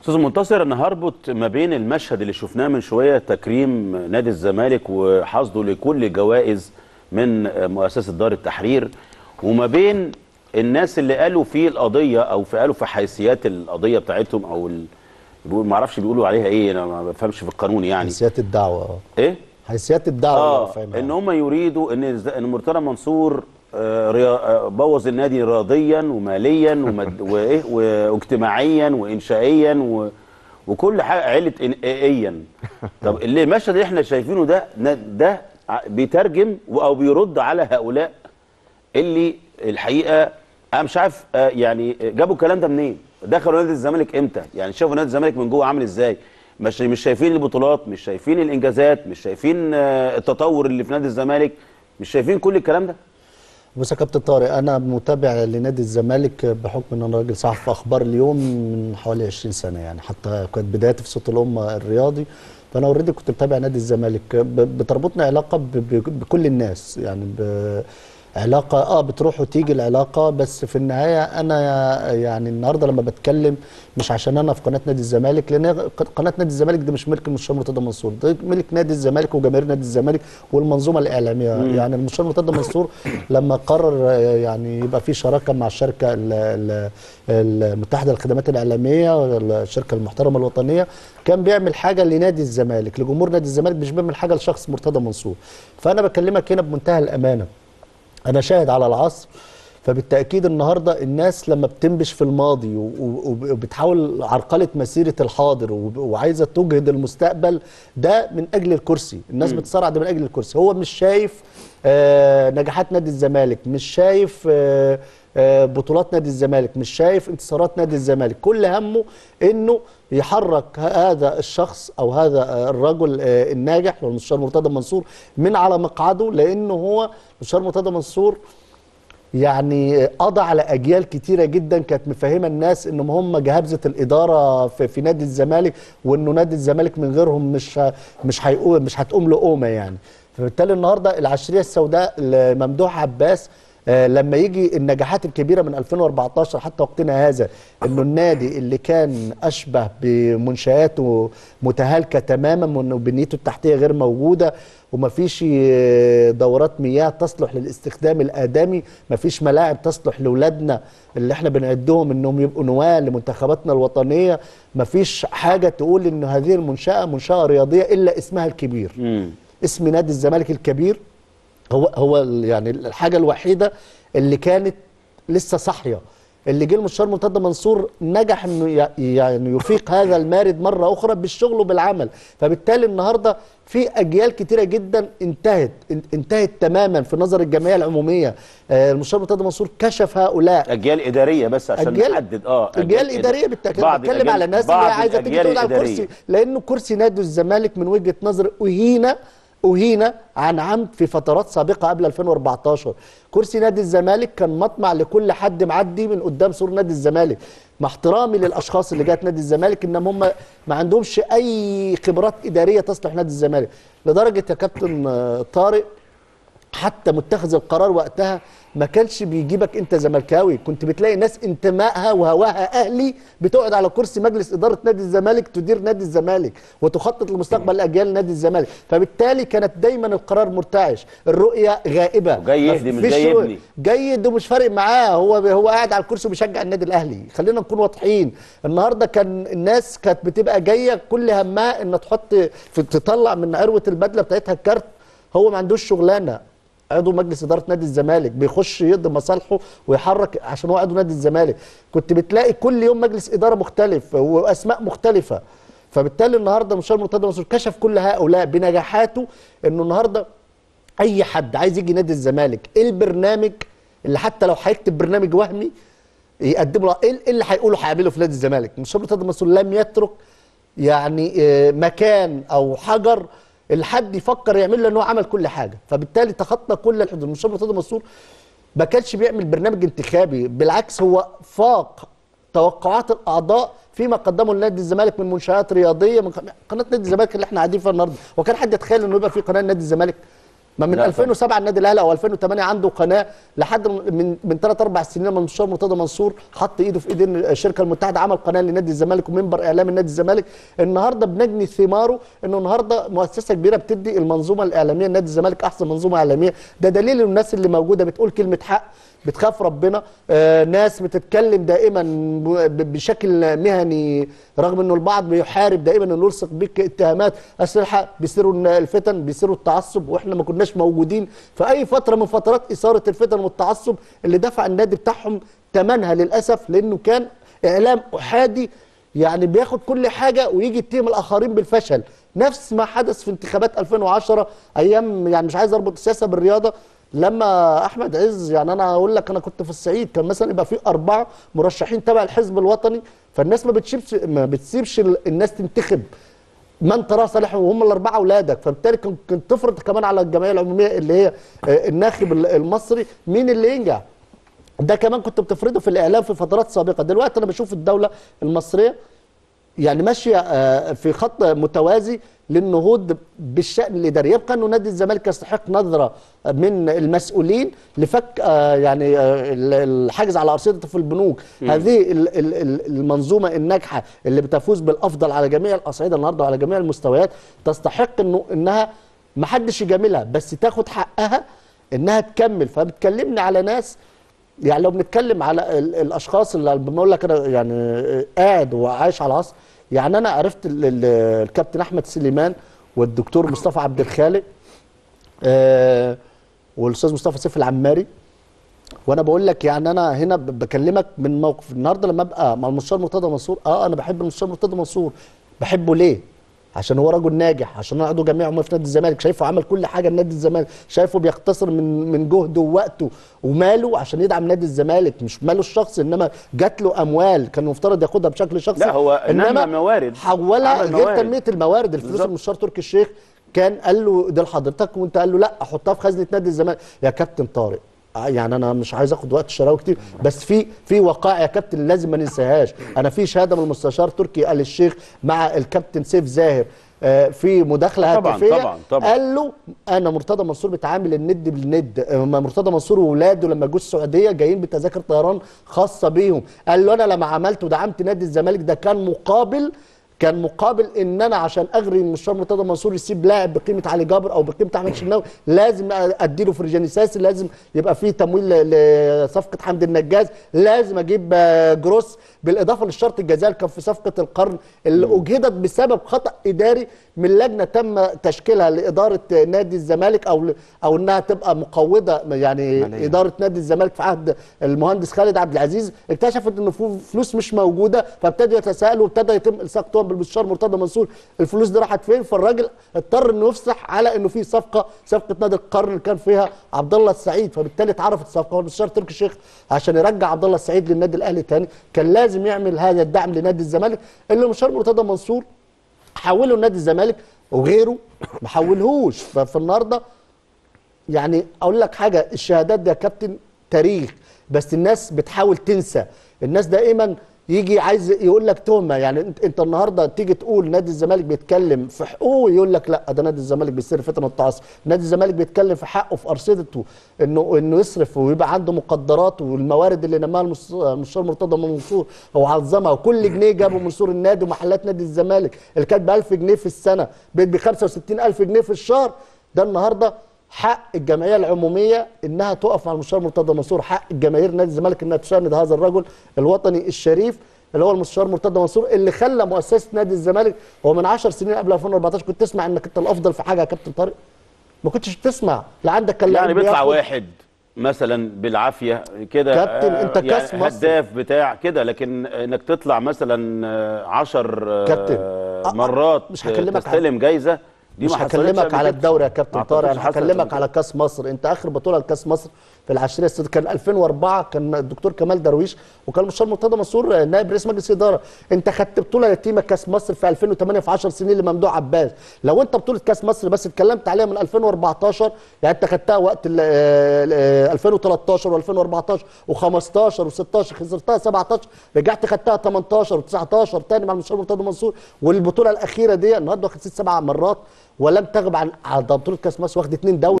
استاذ منتصر انا هربط ما بين المشهد اللي شفناه من شويه تكريم نادي الزمالك وحصده لكل جوائز من مؤسسه دار التحرير وما بين الناس اللي قالوا في القضيه او في قالوا في حيثيات القضيه بتاعتهم او ال... ما اعرفش بيقولوا عليها ايه انا ما بفهمش في القانون يعني حيثيات الدعوه اه ايه حيثيات الدعوه اه اللي فاهمها. ان هم يريدوا ان الز- ان مرتضى منصور آه، ريا- آه، بوظ النادي رياضيا وماليا ومد... وايه واجتماعيا وانشائيا و... وكل حاجه عله انقائيا طب اللي المشهد اللي احنا شايفينه ده ده ع- بيترجم و- او بيرد على هؤلاء اللي الحقيقه انا مش عارف آه، يعني جابوا الكلام ده منين؟ دخلوا نادي الزمالك امتى؟ يعني شافوا نادي الزمالك من جوه عامل ازاي؟ مش مش شايفين البطولات، مش شايفين الانجازات، مش شايفين آه، التطور اللي في نادي الزمالك، مش شايفين كل الكلام ده؟ بص يا كابتن طارق انا متابع لنادي الزمالك بحكم ان انا راجل صحفي في اخبار اليوم من حوالي 20 سنه يعني حتى كانت بدايتي في صوت الامه الرياضي فانا اوريدي كنت متابع نادي الزمالك ب- بتربطني علاقه ب- ب- بكل الناس يعني ب- علاقه اه بتروح وتيجي العلاقه بس في النهايه انا يعني النهارده لما بتكلم مش عشان انا في قناه نادي الزمالك لان قناه نادي الزمالك دي مش ملك المستشار مرتضى منصور ده ملك نادي الزمالك وجماهير نادي الزمالك والمنظومه الاعلاميه يعني المستشار مرتضى منصور لما قرر آه، يعني يبقى في شراكه مع الشركه ال- ال- المتحده للخدمات الاعلاميه الشركه المحترمه الوطنيه كان بيعمل حاجه لنادي الزمالك لجمهور نادي الزمالك مش بيعمل حاجه لشخص مرتضى منصور فانا بكلمك هنا بمنتهى الامانه انا شاهد على العصر فبالتاكيد النهارده الناس لما بتنبش في الماضي و- و- وبتحاول عرقله مسيره الحاضر وب- وعايزه تجهد المستقبل ده من اجل الكرسي الناس بتصارع ده من اجل الكرسي هو مش شايف آه نجاحات نادي الزمالك مش شايف آه آه بطولات نادي الزمالك مش شايف انتصارات نادي الزمالك كل همه انه يحرك ه- هذا الشخص او هذا آه، الرجل آه، الناجح اللي هو المستشار مرتضى منصور من على مقعده لانه هو المستشار مرتضى منصور يعني قضى على اجيال كتيره جدا كانت مفهمه الناس انهم هم جهابزه الاداره في, في نادي الزمالك وانه نادي الزمالك من غيرهم مش ه- مش هيقوم مش هتقوم لقومه يعني فبالتالي النهارده العشريه السوداء لممدوح عباس آه، لما يجي النجاحات الكبيره من 2014 حتى وقتنا هذا انه النادي اللي كان اشبه بمنشاته متهالكه تماما وانه بنيته التحتيه غير موجوده ومفيش آه، دورات مياه تصلح للاستخدام الادمي مفيش ملاعب تصلح لاولادنا اللي احنا بنعدهم انهم يبقوا نواه لمنتخباتنا الوطنيه مفيش حاجه تقول ان هذه المنشاه منشاه رياضيه الا اسمها الكبير امم اسم نادي الزمالك الكبير هو هو ال- يعني الحاجه الوحيده اللي كانت لسه صاحيه اللي جه المستشار مرتضى منصور نجح انه ي- يعني يفيق هذا المارد مره اخرى بالشغل وبالعمل فبالتالي النهارده في اجيال كتيره جدا انتهت ان- انتهت تماما في نظر الجمعيه العموميه آه، المستشار مرتضى منصور كشف هؤلاء اجيال اداريه بس عشان أجيال- نحدد اه اجيال إد- اداريه بالتاكيد بعض بتكلم الأجيال- على ناس اللي بعض هي عايزه تيجي الأجيال تقعد على الإدارية. الكرسي لانه كرسي نادي الزمالك من وجهه نظر اهين اهين عن عمد في فترات سابقه قبل 2014 كرسي نادي الزمالك كان مطمع لكل حد معدي من قدام سور نادي الزمالك مع احترامي للاشخاص اللي جات نادي الزمالك انهم هم ما عندهمش اي خبرات اداريه تصلح نادي الزمالك لدرجه يا كابتن آه، طارق حتى متخذ القرار وقتها ما كانش بيجيبك انت زملكاوي كنت بتلاقي ناس انتمائها وهواها اهلي بتقعد على كرسي مجلس اداره نادي الزمالك تدير نادي الزمالك وتخطط لمستقبل اجيال نادي الزمالك فبالتالي كانت دايما القرار مرتعش الرؤيه غائبه وجاي يهدي مش مفيش جاي رؤية. يبني. جيد ومش فارق معاه هو هو قاعد على الكرسي وبيشجع النادي الاهلي خلينا نكون واضحين النهارده كان الناس كانت بتبقى جايه كل همها ان تحط في تطلع من عروه البدله بتاعتها الكارت هو ما عندوش شغلانه عضو مجلس اداره نادي الزمالك بيخش يقضي مصالحه ويحرك عشان هو عضو نادي الزمالك كنت بتلاقي كل يوم مجلس اداره مختلف واسماء مختلفه فبالتالي النهارده المستشار مرتضى منصور كشف كل هؤلاء بنجاحاته انه النهارده اي حد عايز يجي نادي الزمالك ايه البرنامج اللي حتى لو هيكتب برنامج وهمي يقدم له ايه إيه اللي هيقوله هيعمله في نادي الزمالك المستشار مرتضى منصور لم يترك يعني آه، مكان او حجر الحد يفكر يعمل له ان هو عمل كل حاجه فبالتالي تخطى كل الحدود المستشار مرتضى منصور ما كانش بيعمل برنامج انتخابي بالعكس هو فاق توقعات الاعضاء فيما قدمه لنادي الزمالك من منشات رياضيه من قناه نادي الزمالك اللي احنا قاعدين فيها النهارده وكان حد يتخيل انه يبقى في قناه نادي الزمالك ما من لا 2007 النادي الاهلي او 2008 عنده قناه لحد من من 3 4 سنين لما المستشار مرتضى منصور حط ايده في ايدين الشركه المتحده عمل قناه لنادي الزمالك ومنبر اعلامي نادي الزمالك النهارده بنجني ثماره انه النهارده مؤسسه كبيره بتدي المنظومه الاعلاميه لنادي الزمالك احسن منظومه اعلاميه ده دليل إن الناس اللي موجوده بتقول كلمه حق بتخاف ربنا آه ناس بتتكلم دائما ب- بشكل مهني رغم انه البعض بيحارب دائما انه يلصق بك اتهامات اسلحه بيصيروا الفتن بيصيروا التعصب واحنا ما كناش موجودين في اي فتره من فترات اثاره الفتن والتعصب اللي دفع النادي بتاعهم ثمنها للاسف لانه كان اعلام احادي يعني بياخد كل حاجه ويجي يتهم الاخرين بالفشل نفس ما حدث في انتخابات 2010 ايام يعني مش عايز اربط السياسه بالرياضه لما احمد عز يعني انا اقول لك انا كنت في الصعيد كان مثلا يبقى في اربعه مرشحين تبع الحزب الوطني فالناس ما بتسيبش ما بتسيبش ال- الناس تنتخب من تراه صالح وهم الاربعه اولادك فبالتالي كنت كنت تفرض كمان على الجمعيه العموميه اللي هي آه، الناخب ال- المصري مين اللي ينجح ده كمان كنت بتفرضه في الاعلام في فترات سابقه دلوقتي انا بشوف الدوله المصريه يعني ماشيه آه، في خط متوازي للنهوض بالشان الاداري يبقى انه نادي الزمالك يستحق نظره من المسؤولين لفك آه، يعني آه، ال- الحجز على ارصدته في البنوك هذه ال- ال- ال- المنظومه الناجحه اللي بتفوز بالافضل على جميع الاصعده النهارده وعلى جميع المستويات تستحق انه انها ما حدش يجاملها بس تاخد حقها انها تكمل فبتكلمني على ناس يعني لو بنتكلم على ال- الاشخاص اللي بقول لك انا يعني آه، قاعد وعايش على العصر يعني انا عرفت ال- ال- الكابتن احمد سليمان والدكتور مصطفى عبد الخالق آه، والاستاذ مصطفى سيف العماري وانا بقول لك يعني انا هنا ب- بكلمك من موقف النهارده لما ابقى مع المستشار مرتضى منصور اه انا بحب المستشار مرتضى منصور بحبه ليه؟ عشان هو رجل ناجح عشان انا عضو جمعيه عموميه في نادي الزمالك شايفه عمل كل حاجه لنادي الزمالك شايفه بيختصر من من جهده ووقته وماله عشان يدعم نادي الزمالك مش ماله الشخصي انما جات له اموال كان المفترض ياخدها بشكل شخصي لا، هو نمى موارد. حولها عمل غير موارد. تنميه الموارد الفلوس بالظبط. المستشار تركي الشيخ كان قال له ده لحضرتك وانت قال له لا احطها في خزنه نادي الزمالك يا كابتن طارق آه يعني انا مش عايز اخد وقت الشراوي كتير بس في في وقائع يا كابتن لازم ما ننساهاش انا في شهاده من المستشار تركي آل الشيخ مع الكابتن سيف زاهر آه، في مداخله طبعاً، هاتفيه طبعاً، طبعاً. قال له انا مرتضى منصور بتعامل الند بالند آه، مرتضى منصور واولاده لما جوا السعوديه جايين بتذاكر طيران خاصه بيهم قال له انا لما عملت ودعمت نادي الزمالك ده كان مقابل كان مقابل ان انا عشان اغري المستشار مرتضى منصور يسيب لاعب بقيمه علي جابر او بقيمه احمد شناوي لازم اديله فرجاني ساسي لازم يبقى فيه تمويل ل- لصفقه حمدي النجاز لازم اجيب آه، جروس بالاضافه للشرط الجزائي اللي كان في صفقه القرن اللي اجهدت بسبب خطا اداري من لجنه تم تشكيلها لاداره نادي الزمالك او ل- او انها تبقى مقوضه يعني مالية. اداره نادي الزمالك في عهد المهندس خالد عبد العزيز اكتشفت ان فو- فلوس مش موجوده فابتدوا يتساءلوا وابتدى يتم الصاق تهم بالمستشار مرتضى منصور الفلوس دي راحت فين فالراجل اضطر انه يفصح على انه في صفقه صفقه نادي القرن اللي كان فيها عبد الله السعيد فبالتالي اتعرفت الصفقه والمستشار تركي الشيخ عشان يرجع عبد الله السعيد للنادي الاهلي تاني كان لازم يعمل هذا الدعم لنادي الزمالك اللي المستشار مرتضى منصور حوله لنادي الزمالك وغيره ما حولهوش ففي النهارده يعني اقول لك حاجه الشهادات ده يا كابتن تاريخ بس الناس بتحاول تنسى الناس دائما يجي عايز يقول لك تهمه يعني انت, انت النهارده تيجي تقول نادي الزمالك بيتكلم في حقوقه يقول لك لا ده نادي الزمالك بيصير فتنه والتعصب نادي الزمالك بيتكلم في حقه في ارصدته انه انه يصرف ويبقى عنده مقدرات والموارد اللي نماها المس- المستشار مرتضى منصور هو عظمها وكل جنيه جابه من سور النادي ومحلات نادي الزمالك اللي كانت ب 1000 جنيه في السنه بقت ب 65000 جنيه في الشهر ده النهارده حق الجمعيه العموميه انها تقف مع المستشار مرتضى منصور حق الجماهير نادي الزمالك انها تساند هذا الرجل الوطني الشريف اللي هو المستشار مرتضى منصور اللي خلى مؤسسه نادي الزمالك هو من 10 سنين قبل 2014 كنت تسمع انك انت الافضل في حاجه يا كابتن طارق ما كنتش بتسمع لا عندك كان يعني لاعب بيطلع بياخد- واحد مثلا بالعافيه كده كابتن، آه، أنت كاس يعني مصر. هداف بتاع كده لكن انك تطلع مثلا 10 كابتن، آه، مرات مش هكلمك على- تستلم جايزه دي مش ما حصلتش هكلمك قبل على كده. الدوري يا كابتن ما طارق أعتقدش انا حصلت هكلمك قبل على كاس مصر انت اخر بطوله لكاس مصر في العشريه السادسه كان 2004 كان الدكتور كمال درويش وكان المستشار مرتضى منصور نائب رئيس مجلس اداره انت خدت بطوله يتيمه كاس مصر في 2008 في 10 سنين لممدوح عباس لو انت بطوله كاس مصر بس اتكلمت عليها من 2014 يعني انت خدتها وقت ال- ال- ال- 2013 و2014 و15 و16 خسرتها 17 رجعت خدتها 18 و19 تاني مع المستشار مرتضى منصور والبطوله الاخيره دي النهارده واخد ست سبع مرات ولم تغب عن عن بطوله كاس مصر واخد اثنين دوري